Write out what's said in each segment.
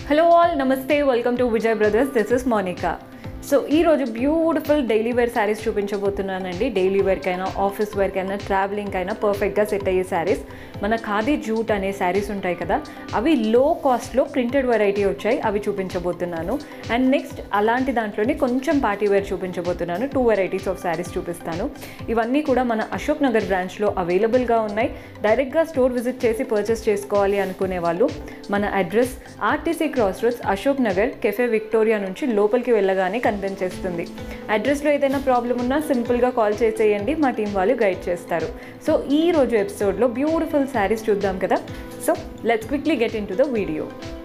hello all namaste welcome to Vijay brothers this is Monica so ఈరోజు beautiful daily wear saris చూపించబోతున్నానండి daily వేర్కైనా office వేర్కైనా travelling అయినా పర్ఫెక్ట్గా సెట్ అయ్యే శారీస్ మన ఖాదీ జూట్ అనే శారీస్ ఉంటాయి కదా అవి లో కాస్ట్లో ప్రింటెడ్ వెరైటీ వచ్చాయి అవి చూపించబోతున్నాను అండ్ నెక్స్ట్ అలాంటి దాంట్లోనే కొంచెం పార్టీ వేర్ చూపించబోతున్నాను టూ వెరైటీస్ ఆఫ్ శారీస్ చూపిస్తాను ఇవన్నీ కూడా మన అశోక్ నగర్ బ్రాంచ్లో అవైలబుల్గా ఉన్నాయి డైరెక్ట్గా స్టోర్ విజిట్ చేసి పర్చేస్ చేసుకోవాలి అనుకునే వాళ్ళు మన address RTC cross roads Ashok Nagar cafe Victoria నుంచి లోపలికి వెళ్ళగానే కనిపించేస్తుంది అడ్రస్లో ఏదైనా ప్రాబ్లం ఉన్నా సింపుల్గా కాల్ చేసేయండి మా టీం వాళ్ళు గైడ్ చేస్తారు సో ఈ రోజు ఎపిసోడ్లో బ్యూటిఫుల్ శారీస్ చూద్దాం కదా so let's quickly get into the video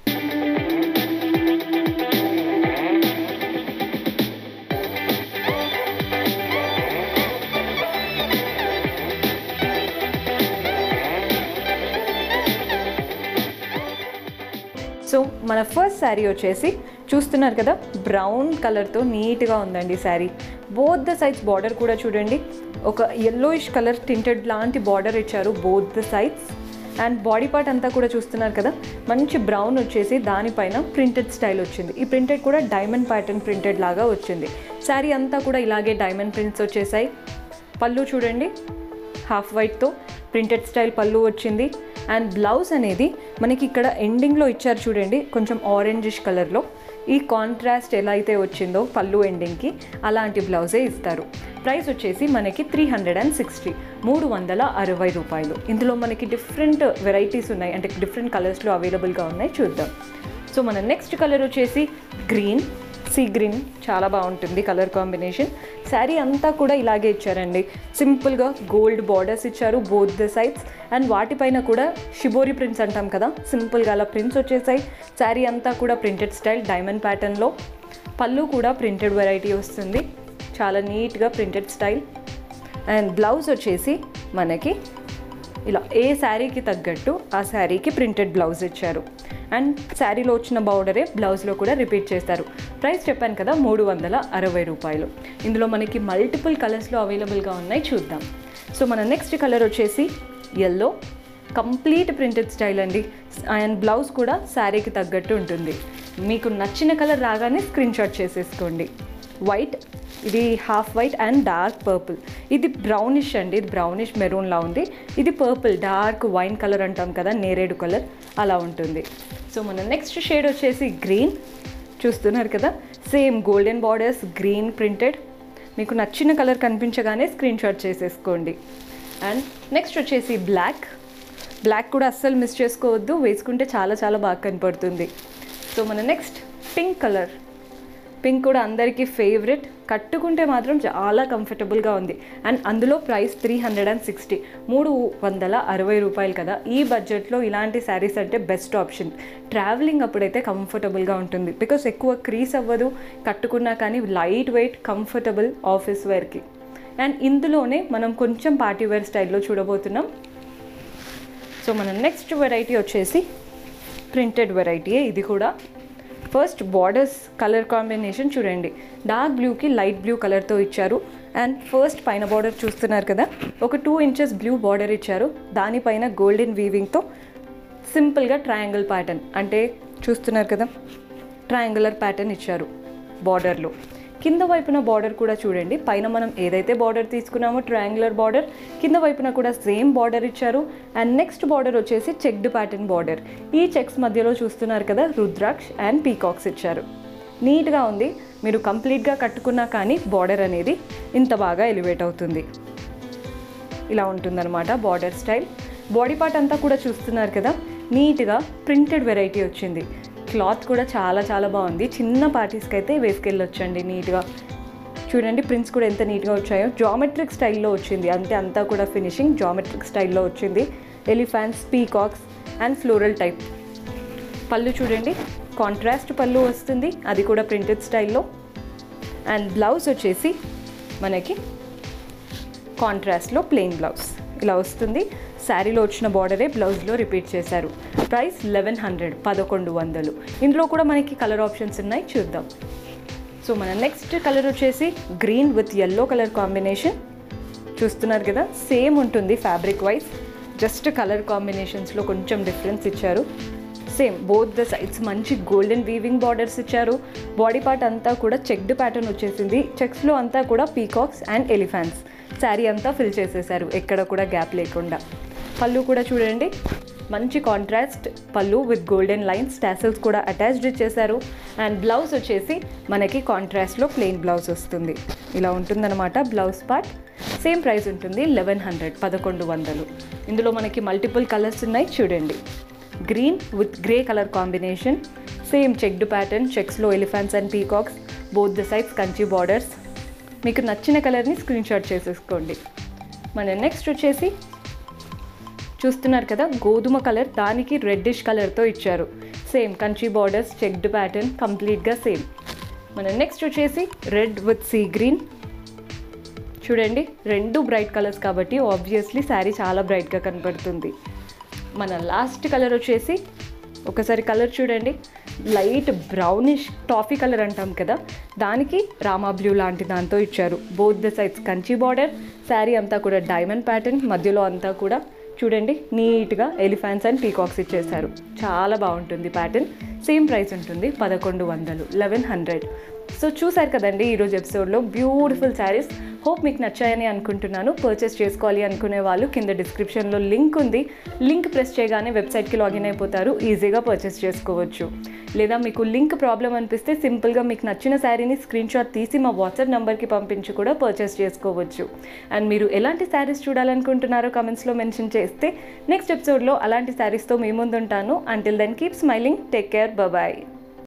so మన ఫస్ట్ శారీ వచ్చేసి చూస్తున్నారు కదా బ్రౌన్ కలర్తో నీట్గా ఉందండి sari both the sides border కూడా చూడండి ఒక ఎల్లోయిష్ కలర్ టింటెడ్ లాంటి బార్డర్ ఇచ్చారు both the sides and body part అంతా కూడా చూస్తున్నారు కదా మంచి బ్రౌన్ వచ్చేసి దానిపైన ప్రింటెడ్ స్టైల్ వచ్చింది ఈ ప్రింటెడ్ కూడా డైమండ్ ప్యాటర్న్ ప్రింటెడ్ లాగా వచ్చింది శారీ అంతా కూడా ఇలాగే డైమండ్ ప్రింట్స్ వచ్చేసాయి పళ్ళు చూడండి హాఫ్ వైట్తో ప్రింటెడ్ స్టైల్ పళ్ళు వచ్చింది అండ్ బ్లౌజ్ అనేది మనకి ఇక్కడ ఎండింగ్లో ఇచ్చారు చూడండి కొంచెం ఆరెంజిష్ కలర్లో ఈ కాంట్రాస్ట్ ఎలా అయితే వచ్చిందో పళ్ళు ఎండింగ్కి అలాంటి బ్లౌజే ఇస్తారు ప్రైస్ వచ్చేసి మనకి త్రీ హండ్రెడ్ అండ్ సిక్స్టీ మూడు వందల అరవై రూపాయలు ఇందులో మనకి డిఫరెంట్ వెరైటీస్ ఉన్నాయి అంటే డిఫరెంట్ కలర్స్లో అవైలబుల్గా ఉన్నాయి చూద్దాం సో మన నెక్స్ట్ కలర్ వచ్చేసి గ్రీన్ సీ గ్రీన్ చాలా బాగుంటుంది కలర్ కాంబినేషన్ శారీ అంతా కూడా ఇలాగే ఇచ్చారండి సింపుల్గా గోల్డ్ బార్డర్స్ ఇచ్చారు బోత్ ద సైడ్స్ అండ్ వాటిపైన కూడా షిబోరి ప్రింట్స్ అంటాం కదా సింపుల్గా అలా ప్రింట్స్ వచ్చేసాయి శారీ అంతా కూడా ప్రింటెడ్ స్టైల్ డైమండ్ ప్యాటర్న్లో పళ్ళు కూడా ప్రింటెడ్ వెరైటీ వస్తుంది చాలా నీట్గా ప్రింటెడ్ స్టైల్ అండ్ బ్లౌజ్ వచ్చేసి మనకి ఇలా ఏ శారీకి తగ్గట్టు ఆ శారీకి ప్రింటెడ్ బ్లౌజ్ ఇచ్చారు అండ్ శారీలో వచ్చిన బార్డరే బ్లౌజ్లో కూడా రిపీట్ చేస్తారు ప్రైస్ చెప్పాను కదా మూడు వందల అరవై రూపాయలు ఇందులో మనకి మల్టిపుల్ కలర్స్లో అవైలబుల్గా ఉన్నాయి చూద్దాం సో మన నెక్స్ట్ కలర్ వచ్చేసి ఎల్లో కంప్లీట్ ప్రింటెడ్ స్టైల్ అండి అండ్ బ్లౌజ్ కూడా శారీకి తగ్గట్టు ఉంటుంది మీకు నచ్చిన కలర్ రాగానే స్క్రీన్ షాట్ చేసేసుకోండి వైట్ ఇది half white and dark purple ఇది బ్రౌనిష్ అండి ఇది బ్రౌనిష్ మెరూన్లా ఉంది ఇది పర్పుల్ డార్క్ వైన్ కలర్ అంటాం కదా నేరేడు కలర్ అలా ఉంటుంది సో మన నెక్స్ట్ షేడ్ వచ్చేసి గ్రీన్ చూస్తున్నారు కదా same golden borders green printed మీకు నచ్చిన కలర్ కనిపించగానే స్క్రీన్ షాట్ చేసేసుకోండి అండ్ నెక్స్ట్ వచ్చేసి బ్లాక్ బ్లాక్ కూడా అస్సలు మిస్ చేసుకోవద్దు వేసుకుంటే చాలా చాలా బాగా కనపడుతుంది సో మన నెక్స్ట్ పింక్ కలర్ పింక్ కూడా అందరికీ ఫేవరెట్ కట్టుకుంటే మాత్రం చాలా కంఫర్టబుల్గా ఉంది అండ్ అందులో price three hundred and sixty మూడు వందల అరవై రూపాయలు కదా ఈ బడ్జెట్లో ఇలాంటి శారీస్ అంటే బెస్ట్ ఆప్షన్ ట్రావెలింగ్ అప్పుడైతే కంఫర్టబుల్గా ఉంటుంది బికాస్ ఎక్కువ క్రీస్ అవ్వదు కట్టుకున్నా కానీ లైట్ వెయిట్ కంఫర్టబుల్ ఆఫీస్ వేర్కి అండ్ ఇందులోనే మనం కొంచెం పార్టీ వేర్ స్టైల్లో చూడబోతున్నాం సో మన నెక్స్ట్ వెరైటీ వచ్చేసి ప్రింటెడ్ వెరైటీయే ఇది కూడా ఫస్ట్ బార్డర్స్ కలర్ కాంబినేషన్ చూడండి డార్క్ బ్లూకి లైట్ బ్లూ కలర్తో ఇచ్చారు అండ్ ఫస్ట్ పైన బార్డర్ చూస్తున్నారు కదా ఒక టూ ఇంచెస్ బ్లూ బార్డర్ ఇచ్చారు దానిపైన గోల్డెన్ వీవింగ్తో సింపుల్గా ట్రయాంగిల్ ప్యాటర్న్ అంటే చూస్తున్నారు కదా ట్రయాంగులర్ ప్యాటర్న్ ఇచ్చారు బార్డర్లో కింద వైపున బార్డర్ కూడా చూడండి పైన మనం ఏదైతే బార్డర్ తీసుకున్నామో ట్రయాంగులర్ బార్డర్ కింద వైపున కూడా సేమ్ బార్డర్ ఇచ్చారు అండ్ నెక్స్ట్ బార్డర్ వచ్చేసి చెక్డ్ ప్యాటర్న్ బార్డర్ ఈ చెక్స్ మధ్యలో చూస్తున్నారు కదా రుద్రాక్ష్ అండ్ పీకాక్స్ ఇచ్చారు నీట్గా ఉంది మీరు కంప్లీట్గా కట్టుకున్నా కానీ బార్డర్ అనేది ఇంత బాగా ఎలివేట్ అవుతుంది ఇలా ఉంటుందన్నమాట బార్డర్ స్టైల్ బాడీ పార్ట్ అంతా కూడా చూస్తున్నారు కదా నీట్గా ప్రింటెడ్ వెరైటీ వచ్చింది క్లాత్ కూడా చాలా చాలా బాగుంది చిన్న పార్టీస్కి అయితే వేసుకెళ్ళొచ్చండి నీట్గా చూడండి ప్రింట్స్ కూడా ఎంత నీట్గా వచ్చాయో జామెట్రిక్ స్టైల్లో వచ్చింది అంటే అంతా కూడా ఫినిషింగ్ జామెట్రిక్ స్టైల్లో వచ్చింది elephants peacocks and floral type పళ్ళు చూడండి కాంట్రాస్ట్ పళ్ళు వస్తుంది అది కూడా ప్రింటెడ్ స్టైల్లో అండ్ బ్లౌజ్ వచ్చేసి మనకి కాంట్రాస్ట్లో ప్లెయిన్ బ్లౌజ్ ఇలా వస్తుంది శారీలో వచ్చిన బార్డరే బ్లౌజ్లో రిపీట్ చేశారు ప్రైస్ లెవెన్ హండ్రెడ్ పదకొండు వందలు ఇందులో కూడా మనకి కలర్ ఆప్షన్స్ ఉన్నాయి చూద్దాం సో మన నెక్స్ట్ కలర్ వచ్చేసి green with yellow colour combination చూస్తున్నారు కదా సేమ్ ఉంటుంది ఫ్యాబ్రిక్ వైజ్ జస్ట్ కలర్ కాంబినేషన్స్లో కొంచెం డిఫరెన్స్ ఇచ్చారు సేమ్ బోత్ ద సైడ్స్ మంచి గోల్డెన్ వీవింగ్ బార్డర్స్ ఇచ్చారు బాడీ పార్ట్ అంతా కూడా చెక్డ్ ప్యాటర్న్ వచ్చేసింది చెక్స్లో అంతా కూడా పీకాక్స్ అండ్ ఎలిఫాంట్స్ శారీ అంతా ఫిల్ చేసేసారు ఎక్కడ కూడా గ్యాప్ లేకుండా పళ్ళు కూడా చూడండి మంచి కాంట్రాస్ట్ పళ్ళు విత్ గోల్డెన్ లైన్స్ టాసల్స్ కూడా అటాచ్డ్ ఇచ్చేసారు అండ్ బ్లౌజ్ వచ్చేసి మనకి కాంట్రాస్ట్లో ప్లెయిన్ బ్లౌజ్ వస్తుంది ఇలా ఉంటుందన్నమాట బ్లౌజ్ పార్ట్ సేమ్ ప్రైస్ ఉంటుంది లెవెన్ హండ్రెడ్ పదకొండు వందలు ఇందులో మనకి మల్టిపుల్ కలర్స్ ఉన్నాయి చూడండి green with grey colour combination same checked pattern చెక్స్లో elephants and peacocks both the sides Kanchi borders మీకు నచ్చిన కలర్ని స్క్రీన్ షాట్ చేసేసుకోండి మన నెక్స్ట్ వచ్చేసి చూస్తున్నారు కదా గోధుమ కలర్ దానికి రెడ్డిష్ కలర్తో ఇచ్చారు same Kanchi borders checked pattern కంప్లీట్గా సేమ్ మన నెక్స్ట్ వచ్చేసి రెడ్ విత్ సీ గ్రీన్ చూడండి రెండు బ్రైట్ కలర్స్ కాబట్టి ఆబ్వియస్లీ శారీ చాలా బ్రైట్గా కనపడుతుంది మన లాస్ట్ కలర్ వచ్చేసి ఒకసారి కలర్ చూడండి లైట్ బ్రౌనిష్ టాఫీ కలర్ అంటాం కదా దానికి రామా బ్లూ లాంటి దాంతో ఇచ్చారు both the sides Kanchi border sari అంతా కూడా డైమండ్ ప్యాటర్న్ మధ్యలో అంతా కూడా చూడండి నీట్గా ఎలిఫాంట్స్ అండ్ పీకాక్స్ ఇచ్చేసారు చాలా బాగుంటుంది ప్యాటర్న్ సేమ్ ప్రైస్ ఉంటుంది పదకొండు వందలు లెవెన్ హండ్రెడ్ సో చూసారు కదండి ఈరోజు ఎపిసోడ్లో బ్యూటిఫుల్ శారీస్ హోప్ మీకు నచ్చాయని అనుకుంటున్నాను పర్చేస్ చేసుకోవాలి అనుకునే వాళ్ళు కింద డిస్క్రిప్షన్లో లింక్ ఉంది లింక్ ప్రెస్ చేయగానే వెబ్సైట్కి లాగిన్ అయిపోతారు ఈజీగా పర్చేస్ చేసుకోవచ్చు లేదా మీకు లింక్ ప్రాబ్లం అనిపిస్తే సింపుల్గా మీకు నచ్చిన శారీని స్క్రీన్ షాట్ తీసి మా వాట్సాప్ నెంబర్కి పంపించి కూడా పర్చేస్ చేసుకోవచ్చు అండ్ మీరు ఎలాంటి శారీస్ చూడాలనుకుంటున్నారో కమెంట్స్లో మెన్షన్ చేస్తే నెక్స్ట్ ఎపిసోడ్లో అలాంటి శారీస్తో మీ ముందు ఉంటాను until then keep smiling take care bye